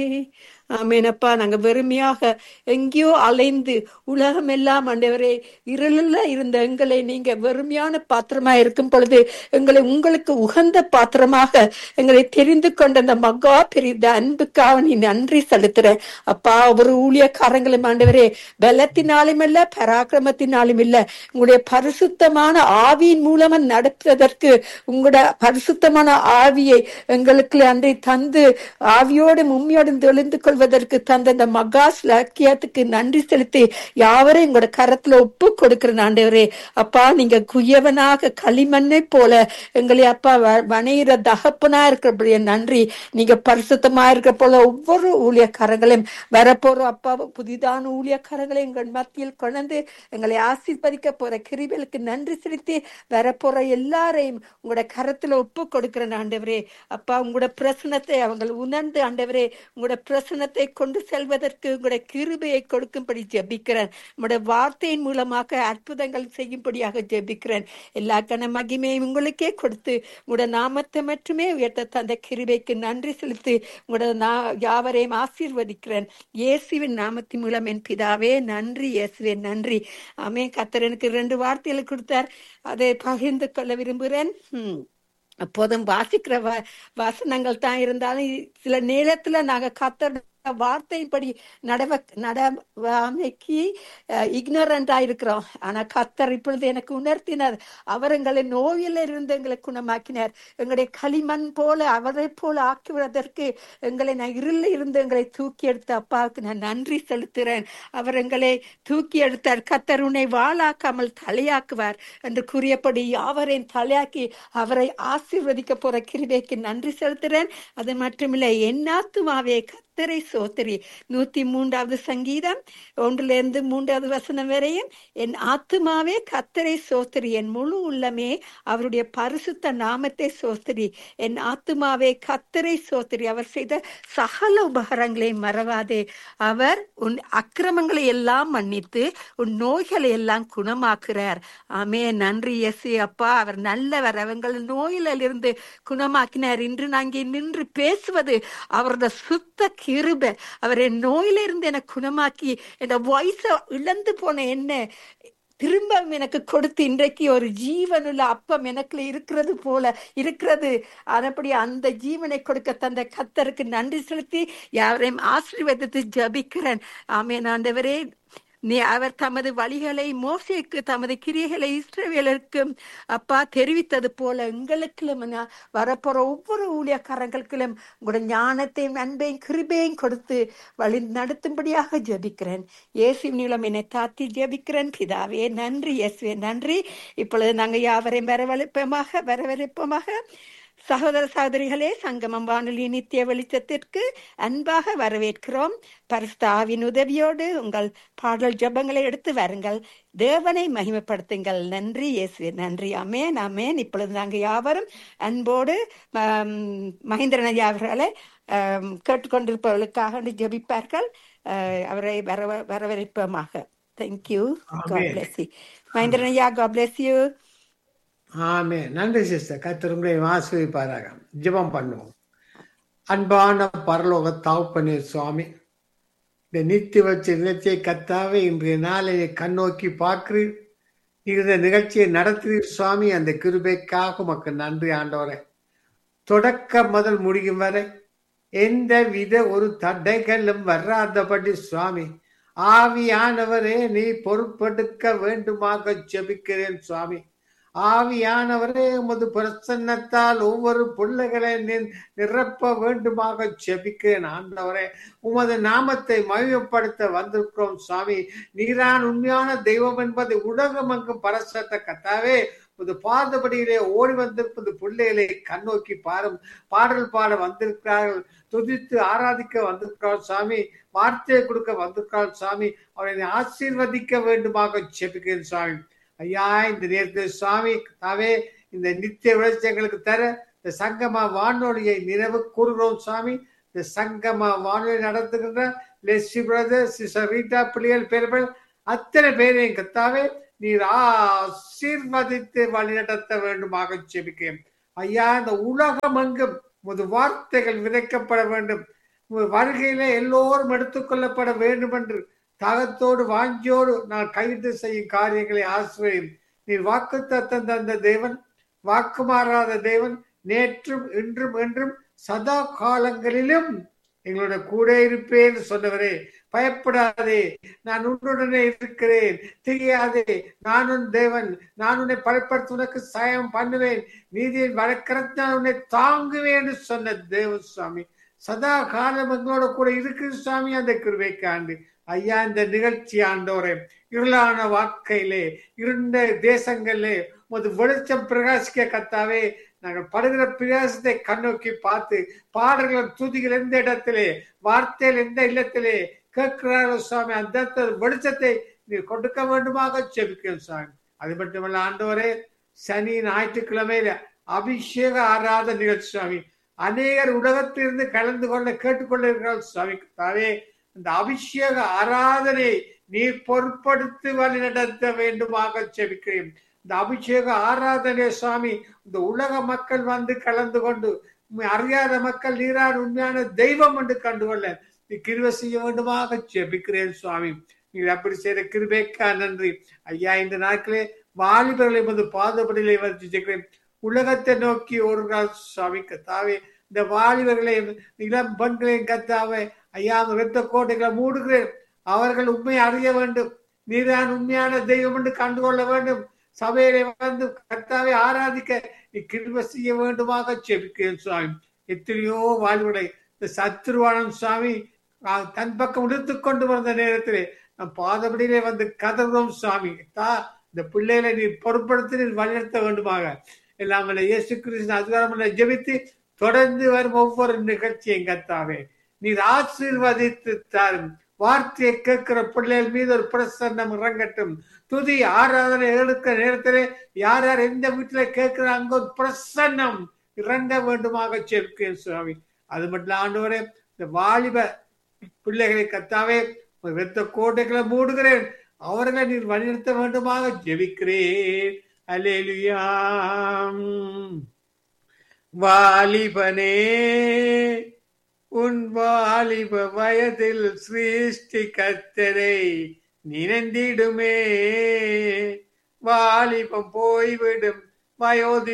ஆமேனப்பா நாங்க வெறுமையாக எங்கேயோ அலைந்து உலகம் எல்லாம் ஆண்டவரே இருளில் இருந்த எங்களை நீங்க வெறுமையான பாத்திரமா இருக்கும் பொழுது எங்களை உங்களுக்கு உகந்த பாத்திரமாக எங்களை தெரிந்து கொண்ட அந்த மகா பெரித அன்புக்காக நீ நன்றி செலுத்துறேன் அப்பா ஒரு ஊழியக்காரங்களும் ஆண்டவரே பலத்தினாலும் இல்ல பராக்கிரமத்தினாலும் இல்ல உங்களுடைய பரிசுத்தமான ஆவியின் மூலமா நடப்பதற்கு உங்களோட பரிசுத்தமான ஆவியை எங்களுக்கு அன்றை தந்து ஆவியோடு உண்மையோடும் தெளிந்து கொள்வதற்கு தந்த அந்த மகா லக்கியத்துக்கு நன்றி செலுத்தி யாவரையும் உங்களோட கரத்துல ஒப்பு கொடுக்கிற ஆண்டவரே அப்பா நீங்க குயவனாக களிமண்ணை போல எங்களை அப்பா வ- வணையிற தகப்பனா இருக்கிறபடிய நன்றி நீங்க பரிசுத்தமா இருக்கிற போல ஒவ்வொரு ஊழியக்காரங்களையும் வரப்போற அப்பா புதிதான ஊழியக்காரங்களை எங்கள் மத்தியில் கொண்டு எங்களை ஆசீர்வதிக்க போற கிருபைகளுக்கு நன்றி செலுத்தி வரப்போற எல்லாரையும் உங்களோட கரத்துல ஒப்பு கொடுக்கிற ஆண்டவரே அப்பா உங்களோட பிரசனத்தை அவங்க உணர்ந்து ஆண்டவரே உங்களோட பிரசனத்தை கொண்டு செல்வதற்கு உங்களோட கிருபையை கொடுக்கும்படி ஜெபிக்கிறேன் உங்களோட வார்த்தையின் மூலமாக அற்புதங்கள் செய்யும்படியாக ஜெபிக்கிறேன் எல்லா கன மகிமையும் உங்களுக்கே கொடுத்து உங்களோட நாமத்தை மட்டுமே உயர்த்த தந்த கிருபைக்கு நன்றி செலுத்தி உங்களோட நா யாவரையும் ஆசீர்வதிக்கிறேன் இயேசுவின் நாமத்தின் மூலம் என் பிதாவே நன்றி இயேசுவே நன்றி ஆமே கத்தர் எனக்கு ரெண்டு வார்த்தைகளை கொடுத்தார் அதை பகிர்ந்து கொள்ள விரும்புகிறேன் ஹம். அப்போதும் வாசிக்கிற வ- வசனங்கள் தான் இருந்தாலும் சில நேரத்துல நாங்க கத்தர் வார்த்தைப்படி நடவ நடவாமைக்கு இக்னரண்டா இருக்கிறோம் ஆனா கத்தர் இப்பொழுது எனக்கு உணர்த்தினார் அவர் எங்களை நோயில இருந்து எங்களை குணமாக்கினார் எங்களுடைய களிமண் போல அவரை போல ஆக்குவதற்கு எங்களை நான் இருளில் இருந்து எங்களை தூக்கி எடுத்த அப்பாவுக்கு நான் நன்றி செலுத்துகிறேன் அவர் எங்களை தூக்கி எடுத்தார் கத்தர் உன்னை வாளாக்காமல் தலையாக்குவார் என்று கூறியபடி யாவரையும் தலையாக்கி அவரை ஆசீர்வதிக்க போற கிருபைக்கு நன்றி செலுத்துகிறேன் அது மட்டுமில்லை என்னாத்துமாவே கத்தரை சோத்திரி நூத்தி மூன்றாவது சங்கீதம் ஒன்றுல இருந்து மூன்றாவது வசனம் வரையும் என் ஆத்துமாவே கத்தரை சோத்திரி என் முழு உள்ளமே அவருடைய பரிசுத்த நாமத்தை சோத்திரி என் ஆத்துமாவே கத்தரை சோத்திரி அவர் செய்த சகல உபகாரங்களை மறவாதே அவர் உன் அக்கிரமங்களை எல்லாம் மன்னித்து உன் நோய்களை எல்லாம் குணமாக்குறார் ஆமே நன்றி எஸ்ஏ அப்பா அவர் நல்லவர் அவங்கள் நோயிலிருந்து குணமாக்கினார் இன்று நான் இங்கே நின்று பேசுவது அவரது சுத்த கிருபை அவர் என் நோயிலிருந்து என்னை குணமாக்கி இந்த வயச இழந்து போன என்ன திரும்ப எனக்கு கொடுத்து இன்றைக்கு ஒரு ஜீவனுள்ள அப்பம் எனக்குள்ள இருக்கிறது போல இருக்கிறது அதப்படி அந்த ஜீவனை கொடுக்க தந்த கத்தருக்கு நன்றி செலுத்தி யாவரையும் ஆசீர்வதித்து ஜபிக்கிறேன் ஆமேன் ஆண்டவரே நீ அவர் தமது வழிகளை மோசேக்கு தமது கிரியைகளை இஸ்ரவேலருக்கும் அப்பா தெரிவித்தது போல எங்களுக்கும் வரப்போற ஒவ்வொரு ஊழியக்காரங்களுக்கும் உங்களோட ஞானத்தையும் அன்பையும் கிருபையும் கொடுத்து வழி நடத்தும்படியாக ஜெபிக்கிறேன் இயேசு நீளம் என்னை தாத்தி ஜெபிக்கிறேன் பிதாவே நன்றி இயேசுவே நன்றி இப்பொழுது நாங்கள் யாவரையும் வரவழைப்பமாக வரவழைப்பமாக சகோதர சகோதரிகளே சங்கமம் வானொலி நித்திய வெளிச்சத்திற்கு அன்பாக வரவேற்கிறோம் பரிஸ்தாவின் உதவியோடு உங்கள் பாடல் ஜபங்களை எடுத்து வாருங்கள் தேவனை மகிமைப்படுத்துங்கள் நன்றி இயேசுவே நன்றி அமேன் அமேன் இப்பொழுது நாங்கள் யாவரும் அன்போடு ஆம், மகேந்திரன் ஐயா அவர்களை ஆம், கேட்டுக்கொண்டிருப்பவர்களுக்காக ஜெபிப்பார்கள் அஹ், அவரை வரவ வரவேற்பமாக thank you god amen. Bless you Mahendran ஐயா காட் பிளஸ் யூ ஆமே நன்றி சிஸ்டர் கத்தர் உங்களை ஆசிரியப்பாராக ஜெபம் பண்ணுவோம் அன்பான பரலோக தாவுப்பனே சுவாமி இந்த நித்தி வச்ச நிகழ்ச்சியை கத்தாவே இன்றைய நாளிலே கண்ணோக்கி பார்க்கிறீர் நீர் இந்த நிகழ்ச்சியை நடத்துகிறீர் சுவாமி அந்த கிருபைக்காக உமக்கு நன்றி ஆண்டவரே தொடக்க முதல் முடியும் வரை எந்த வித ஒரு தடைகளும் வராதபடி சுவாமி ஆவியானவரே நீ பொறுப்பெடுக்க வேண்டுமாக ஜெபிக்கிறேன் சுவாமி ஆவியானவரே உமது பிரசன்னத்தால் ஒவ்வொரு பிள்ளைகளை நீ- நிரப்ப வேண்டுமாக ஜெபிக்கிறேன் ஆண்டவரே உமது நாமத்தை மகிமைப்படுத்த வந்திருக்கிறோம் சுவாமி நீரான் உண்மையான தெய்வம் என்பதை உலகமெங்கும் பரசத்த கத்தாவே உமது பாதபடியிலே ஓடி வந்திருப்பது பிள்ளைகளை கண்ணோக்கி பாரும் பாடல் பாட வந்திருக்கிறார்கள் துதித்து ஆராதிக்க வந்திருக்கிறார் சாமி வார்த்தையை கொடுக்க வந்திருக்கிறார் சாமி அவரை ஆசீர்வதிக்க வேண்டுமாக ஜெபிக்கிறேன் சுவாமி ஐயா இந்த நேரத்தில் சுவாமி தாவே இந்த நித்திய விளைச்சங்களுக்கு தர இந்த சங்கமா வானொலியை நினைவு கூறுகிறோம் சுவாமி இந்த சங்கமா வானொலி நடத்துகின்ற லெஸ்ஸி பிரதர் சிஸ்டர் ரீட்டா பிள்ளைகள் பேர்கள் அத்தனை பேரையும் கத்தாவே நீர் ஆசீர்வதித்து வழிநடத்த வேண்டுமாக ஜெபிக்கிறேன் ஐயா இந்த உலகம் எங்கும் உமது வார்த்தைகள் விதைக்கப்பட வேண்டும் உங்கள் வருகையில எல்லோரும் எடுத்துக்கொள்ளப்பட வேண்டும் என்று தாகத்தோடு வாஞ்சியோடு நான் கைது செய்யும் காரியங்களை ஆசிரியம் நீர் வாக்கு தத்தம் தந்த தேவன் வாக்கு மாறாத தேவன் நேற்றும் இன்றும் என்றும் சதா காலங்களிலும் எங்களோட கூட இருப்பேன் சொன்னவரே பயப்படாதே நான் உன்னுடனே இருக்கிறேன் தெரியாதே நான் உன் தேவன் நான் உன்னை பலப்படுத்த உனக்கு சாயம் பண்ணுவேன் நீதியின் வழக்கரத்து நான் உன்னை தாங்குவேன் சொன்ன தேவ சுவாமி சதா காலம் எங்களோட கூட இருக்கு சுவாமி அந்த கிருவைக்காண்டு ஐயா இந்த நிகழ்ச்சி ஆண்டோரே இருளான வாழ்க்கையிலே இருண்ட தேசங்களிலே உமது வெளிச்சம் பிரகாசிக்க கத்தாவே நாங்கள் படுகிற பிரயாசத்தை கண்ணோக்கி பார்த்து பாடல்கள் துதிகள் எந்த இடத்திலே வார்த்தையில் எந்த இல்லத்திலே கேட்கிறாரோ சுவாமி அந்த வெளிச்சத்தை நீ கொடுக்க வேண்டுமாக செபிக்கிறோம் சுவாமி அது மட்டுமல்ல ஆண்டவரே சனி ஞாயிற்றுக்கிழமையில அபிஷேக ஆராத நிகழ்ச்சி சுவாமி அநேகர் உலகத்திலிருந்து கலந்து கொள்ள கேட்டுக்கொள்ள இருக்கிறார் சுவாமி தாவே இந்த அபிஷேக ஆராதனை நீ பொருட்படுத்தி வழி நடத்த வேண்டுமாக செபிக்கிறேன் இந்த அபிஷேக ஆராதனை சுவாமி இந்த உலக மக்கள் வந்து கலந்து கொண்டு அறியாத மக்கள் நீரான் உண்மையான தெய்வம் என்று கண்டுகொள்ள நீ கிருவை செய்ய வேண்டுமாக ஜெபிக்கிறேன் சுவாமி நீ அப்படி செய்த கிருபேக்கா நன்றி ஐயா இந்த நாட்களே வாலிபர்களை வந்து பாதப்படியிலே வச்சுக்கிறேன் உலகத்தை நோக்கி ஒரு நாள் சுவாமி கத்தாவே இந்த வாலிபர்களை இளம் பெண்களையும் கத்தாவே ஐயா இரத்த கோட்டைகளை மூடுகிறேன் அவர்கள் உண்மை அறிய வேண்டும் நீதான் உண்மையான தெய்வம் என்று கண்டுகொள்ள வேண்டும் சபையிலே வந்து கர்த்தாவை ஆராதிக்க நீ கிருப செய்ய வேண்டுமாக செபிக்கிறேன் சுவாமி எத்தனையோ வாழ்வுகளை இந்த சத்ருவானம் சுவாமி தன் பக்கம் இழுத்து கொண்டு வந்த நேரத்திலே நம் பாதபடியிலே வந்து கதறுவோம் சுவாமி தா இந்த பிள்ளைகளை நீ பொருட்படுத்தி நீ வழிநடத்த வேண்டுமாக எல்லாம் இயேசு கிருஷ்ண அதிகாரம் ஜெபித்து தொடர்ந்து வரும் ஒவ்வொரு நிகழ்ச்சியும் கத்தாவே நீர் ஆசீர்வதித்து தாரும் வார்த்தையை கேட்கிற பிள்ளைகள் மீது ஒரு பிரசன்னம் இறங்கட்டும் துதி ஆராதனை எடுக்கிற நேரத்திலே யார் யார் எந்த வீட்டுல கேட்கிறாங்க ஒரு பிரசன்னம் இறங்க வேண்டுமாக சேர்க்கிறேன் சுவாமி அது மட்டும் ஆண்டவரே இந்த வாலிப பிள்ளைகளை கத்தாவே வெத்த கோட்டைகளை மூடுகிறேன் அவர்களை நீர் வழிநடத்த வேண்டுமாக ஜெபிக்கிறேன் அலேலுயாம் வாலிபனே உன் வாலிப வயதில் சிருஷ்டி கத்தரை நினைந்திடுமே வாலிபம் போய்விடும் வயோதி